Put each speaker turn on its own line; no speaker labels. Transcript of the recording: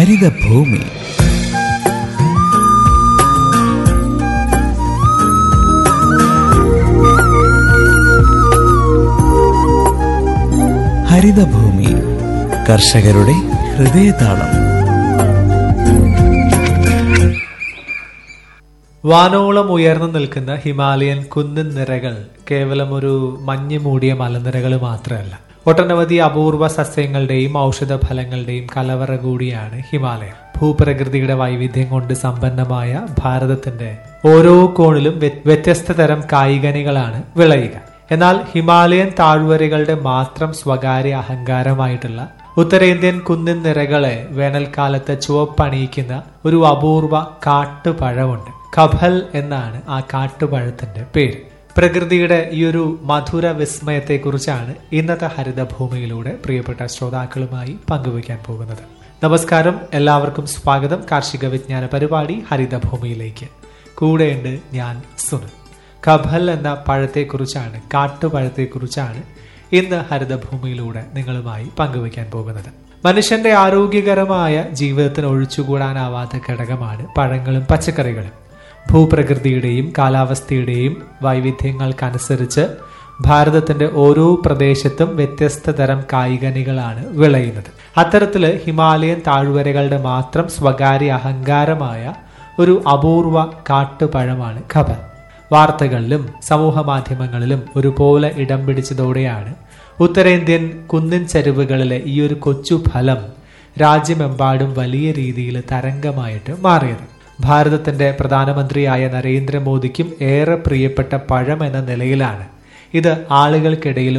ഹരിതഭൂമി ഹരിതഭൂമി കർഷകരുടെ ഹൃദയതാളം
വാനോളം ഉയർന്നു നിൽക്കുന്ന ഹിമാലയൻ കുന്നിൻ നിരകൾ കേവലം ഒരു മഞ്ഞ് മൂടിയ മലനിരകൾ മാത്രമല്ല ഒട്ടനവധി അപൂർവ സസ്യങ്ങളുടെയും ഔഷധ ഫലങ്ങളുടെയും കലവറ കൂടിയാണ് ഹിമാലയം ഭൂപ്രകൃതിയുടെ വൈവിധ്യം കൊണ്ട് സമ്പന്നമായ ഭാരതത്തിന്റെ ഓരോ കോണിലും വ്യ- വ്യത്യസ്ത തരം കായികനികളാണ് വിളയുക എന്നാൽ ഹിമാലയൻ താഴ്വരകളുടെ മാത്രം സ്വകാര്യ അഹങ്കാരമായിട്ടുള്ള ഉത്തരേന്ത്യൻ കുന്നിൻ നിരകളെ വേനൽക്കാലത്ത് ചുവപ്പണിയിക്കുന്ന ഒരു അപൂർവ കാട്ടുപഴമുണ്ട് കഭൽ എന്നാണ് ആ കാട്ടുപഴത്തിന്റെ പേര് പ്രകൃതിയുടെ ഈ ഒരു മധുര വിസ്മയത്തെക്കുറിച്ചാണ് ഇന്നത്തെ ഹരിതഭൂമിയിലൂടെ പ്രിയപ്പെട്ട ശ്രോതാക്കളുമായി പങ്കുവയ്ക്കാൻ പോകുന്നത് നമസ്കാരം എല്ലാവർക്കും സ്വാഗതം കാർഷിക വിജ്ഞാന പരിപാടി ഹരിതഭൂമിയിലേക്ക് കൂടെയുണ്ട് ഞാൻ സുനിൽ കഭൽ എന്ന പഴത്തെക്കുറിച്ചാണ് കാട്ടുപഴത്തെക്കുറിച്ചാണ് ഇന്ന് ഹരിതഭൂമിയിലൂടെ നിങ്ങളുമായി പങ്കുവയ്ക്കാൻ പോകുന്നത് മനുഷ്യന്റെ ആരോഗ്യകരമായ ജീവിതത്തിന് ഒഴിച്ചുകൂടാനാവാത്ത ഘടകമാണ് പഴങ്ങളും പച്ചക്കറികളും ഭൂപ്രകൃതിയുടെയും കാലാവസ്ഥയുടെയും വൈവിധ്യങ്ങൾക്കനുസരിച്ച് ഭാരതത്തിന്റെ ഓരോ പ്രദേശത്തും വ്യത്യസ്ത തരം കായികനികളാണ് വിളയുന്നത് അത്തരത്തില് ഹിമാലയൻ താഴ്വരകളുടെ മാത്രം സ്വകാര്യ അഹങ്കാരമായ ഒരു അപൂർവ കാട്ടുപഴമാണ് ഖബൽ വാർത്തകളിലും സമൂഹ മാധ്യമങ്ങളിലും ഒരുപോലെ ഇടം പിടിച്ചതോടെയാണ് ഉത്തരേന്ത്യൻ കുന്നിൻ ചരിവുകളിലെ ഈ ഒരു കൊച്ചു ഫലം രാജ്യമെമ്പാടും വലിയ രീതിയിൽ തരംഗമായിട്ട് മാറിയത് ഭാരതത്തിന്റെ പ്രധാനമന്ത്രിയായ നരേന്ദ്രമോദിക്കും ഏറെ പ്രിയപ്പെട്ട പഴം എന്ന നിലയിലാണ് ഇത് ആളുകൾക്കിടയിൽ